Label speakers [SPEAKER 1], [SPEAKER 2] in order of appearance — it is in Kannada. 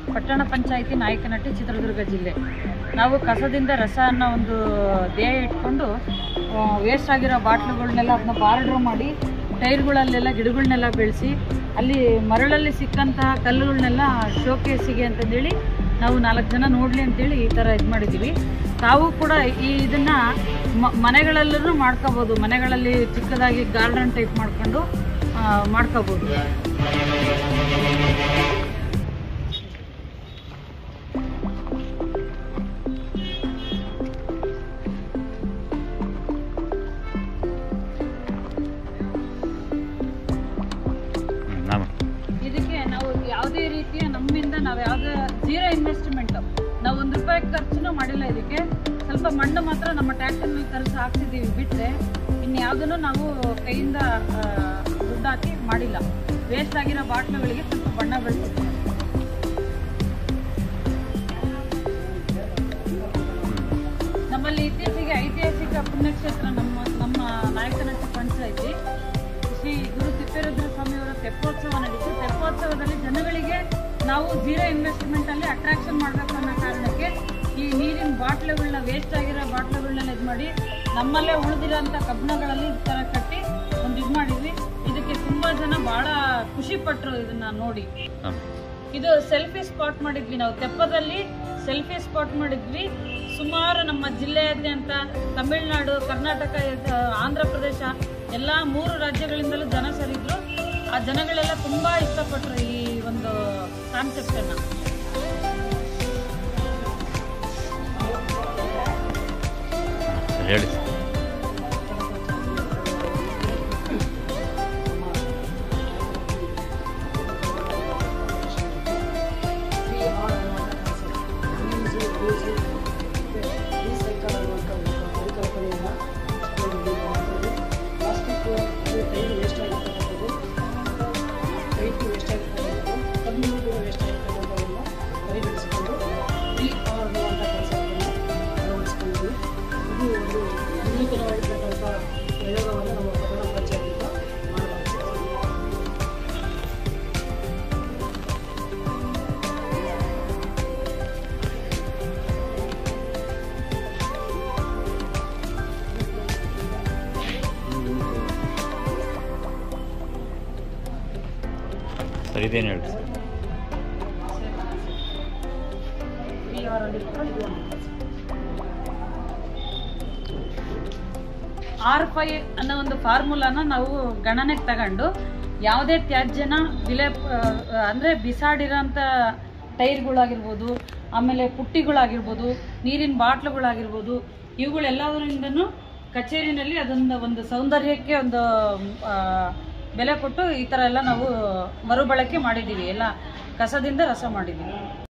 [SPEAKER 1] ಪಟ್ಟಣ ಪಂಚಾಯಿತಿ ನಾಯಕನಹಟ್ಟಿ ಚಿತ್ರದುರ್ಗ ಜಿಲ್ಲೆ ನಾವು ಕಸದಿಂದ ರಸ ಅನ್ನೋ ಒಂದು ಧ್ಯೇಯ ಇಟ್ಕೊಂಡು ವೇಸ್ಟ್ ಆಗಿರೋ ಬಾಟ್ಲುಗಳನ್ನೆಲ್ಲ ಅದನ್ನ ಬಾರ್ಡ್ರ್ ಮಾಡಿ ಟೈರ್ಗಳಲ್ಲೆಲ್ಲ ಗಿಡಗಳನ್ನೆಲ್ಲ ಬೆಳೆಸಿ ಅಲ್ಲಿ ಮರಳಲ್ಲಿ ಸಿಕ್ಕಂತಹ ಕಲ್ಲುಗಳನ್ನೆಲ್ಲ ಶೋಕೇಸಿಗೆ ಅಂತಂದೇಳಿ ನಾವು ನಾಲ್ಕು ಜನ ನೋಡಲಿ ಅಂತೇಳಿ ಈ ಥರ ಇದು ಮಾಡಿದ್ದೀವಿ ತಾವು ಕೂಡ ಈ ಇದನ್ನು ಮನೆಗಳಲ್ಲೂ ಮಾಡ್ಕೋಬೋದು ಮನೆಗಳಲ್ಲಿ ಚಿಕ್ಕದಾಗಿ ಗಾರ್ಡನ್ ಟೈಪ್ ಮಾಡ್ಕೊಂಡು ಆ, ಮಾಡ್ಕೋಬೋದು
[SPEAKER 2] ಹ್ಮ್, ನಾಮ
[SPEAKER 1] ಇದಕ್ಕೆ ನಾವು ಯಾವುದೇ ರೀತಿಯ ನಮ್ಮಿಂದ ನಾವು ಯಾವುದೇ ಝೀರೋ ಇನ್ವೆಸ್ಟ್ಮೆಂಟ್ ನಾವು ಒಂದು ರೂಪಾಯಿ ಖರ್ಚು ಮಾಡಿಲ್ಲ ಇದಕ್ಕೆ ಸ್ವಲ್ಪ ಮಣ್ಣು ಮಾತ್ರ ನಮ್ಮ ಟ್ಯಾಕ್ಟರ್ನಲ್ಲಿ ತರಿಸಿ ಹಾಕ್ಸಿದ್ದೀವಿ ಬಿಟ್ಟರೆ ಇನ್ನು ಯಾವುದನ್ನು ನಾವು ಕೈಯಿಂದ ಆ, ದುಡ್ಡು ಹಾಕಿ ಮಾಡಿಲ್ಲ ವೇಸ್ಟ್ ಆಗಿರೋ ಬಾಟ್ಲುಗಳಿಗೆ ಸ್ವಲ್ಪ ಬಣ್ಣ ಬೆಳೆಸಿದ್ದೀವಿ ನಮ್ಮಲ್ಲಿ ಇತ್ತೀಚೆಗೆ ಐತಿಹಾಸಿಕ ಪುಣ್ಯಕ್ಷೇತ್ರ ನಮ್ಮ ನಮ್ಮ ನಾಯಕನಹಟ್ಟಿ ಪಂಚಾಯಿತಿ ಶ್ರೀ ಗುರು ತಿಪ್ಪೇರುದ್ರ ಸ್ವಾಮಿಯವರ ತೆಪ್ಪೋತ್ಸವ ನಡೀತು ತೆಪ್ಪೋತ್ಸವದಲ್ಲಿ ಜನಗಳಿಗೆ ನಾವು ಝೀರೋ ಇನ್ವೆಸ್ಟ್ಮೆಂಟ್ ಅಲ್ಲಿ ಅಟ್ರಾಕ್ಷನ್ ಮಾಡಬೇಕು ಅನ್ನೋ ಕಾರಣಕ್ಕೆ ಈ ನೀರಿನ ಬಾಟ್ಲುಗಳನ್ನ ವೇಸ್ಟ್ ಆಗಿರೋ ಬಾಟ್ಲುಗಳನ್ನೆಲ್ಲ ಇದು ಮಾಡಿ ನಮ್ಮಲ್ಲೇ ಉಳಿದಿರೋಂಥ ಕಬ್ಬಣಗಳಲ್ಲಿ ಈ ಥರ ಕಟ್ಟಿ ಒಂದು ಇದು ಮಾಡಿದ್ವಿ ಇದಕ್ಕೆ ತುಂಬಾ ಜನ ಬಹಳ ಖುಷಿ ಪಟ್ಟರು ಇದನ್ನ ನೋಡಿ
[SPEAKER 2] ನಾಮ
[SPEAKER 1] ಇದು ಸೆಲ್ಫಿ ಸ್ಪಾಟ್ ಮಾಡಿದ್ವಿ ನಾವು ತೆಪ್ಪದಲ್ಲಿ ಸೆಲ್ಫಿ ಸ್ಪಾಟ್ ಮಾಡಿದ್ವಿ ಸುಮಾರು ನಮ್ಮ ಜಿಲ್ಲೆಯಾದ್ಯಂತ ತಮಿಳುನಾಡು ಕರ್ನಾಟಕ ಆ, ಆಂಧ್ರ ಪ್ರದೇಶ ಎಲ್ಲ ಮೂರು ರಾಜ್ಯಗಳಿಂದಲೂ ಜನ ಸೇರಿದ್ರು ಆ ಜನಗಳೆಲ್ಲ ತುಂಬಾ ಇಷ್ಟಪಟ್ರು ಈ ಒಂದು ಕಾನ್ಸೆಪ್ಟ್ ಅನ್ನ
[SPEAKER 2] ಸರಿ ಹೇಳಿ ಸರ್.
[SPEAKER 3] ರೀಸೈಕಲ್ ಅನ್ನುವಂಥ ಒಂದು ಪರಿಕಲ್ಪನೆಯನ್ನು ಪ್ಲಾಸ್ಟಿಕ್ ಟೈರ್ ವೇಸ್ಟ್ ಆಗಿರ್ತಕ್ಕಂಥದ್ದು ಟೈಟ್ ವೇಸ್ಟ್ ಆಗಿರ್ತಕ್ಕಂಥದ್ದು ಕಬ್ಬಿಣ ಕೂಡ ವೇಸ್ಟ್ ಆಗಿರ್ತಕ್ಕಂಥದ್ದನ್ನು ಪರಿಗಣಿಸಿಕೊಂಡು ಈ ಪವರ್ ಅನ್ನುವಂಥ ಕಾನ್ಸೆಪ್ಟನ್ನು ಅಳವಡಿಸಿಕೊಂಡಿದ್ವಿ ಇದು ಒಂದು ವಿನೂತನವಾಗಿರ್ತಕ್ಕಂಥ ಪ್ರಯೋಗವನ್ನು ನಮ್ಮ ಪಟ್ಟಣ ಪಂಚಾಯತಿಂದ ಮಾಡಲಾಗ್ತದೆ
[SPEAKER 2] ಸರಿ ಇದೇನು ಹೇಳಿ ಸರ್
[SPEAKER 1] ಆರ್ ಫೈ ಅನ್ನೋ ಒಂದು ಫಾರ್ಮುಲಾನ ನಾವು ಗಣನೆಗೆ ತಗೊಂಡು ಯಾವುದೇ ತ್ಯಾಜ್ಯನ ವಿಲೆ ಅಂದರೆ ಬಿಸಾಡಿರೋಂಥ ಟೈರ್ಗಳಾಗಿರ್ಬೋದು ಆಮೇಲೆ ಪುಟ್ಟಿಗಳಾಗಿರ್ಬೋದು ನೀರಿನ ಬಾಟ್ಲುಗಳಾಗಿರ್ಬೋದು ಇವುಗಳೆಲ್ಲದರಿಂದನೂ ಕಚೇರಿನಲ್ಲಿ ಅದೊಂದು ಒಂದು ಸೌಂದರ್ಯಕ್ಕೆ ಒಂದು ಆ, ಬೆಲೆ ಕೊಟ್ಟು ಈ ಥರ ಎಲ್ಲ ನಾವು ಮರುಬಳಕೆ ಮಾಡಿದ್ದೀವಿ ಎಲ್ಲ ಕಸದಿಂದ ರಸ ಮಾಡಿದ್ದೀವಿ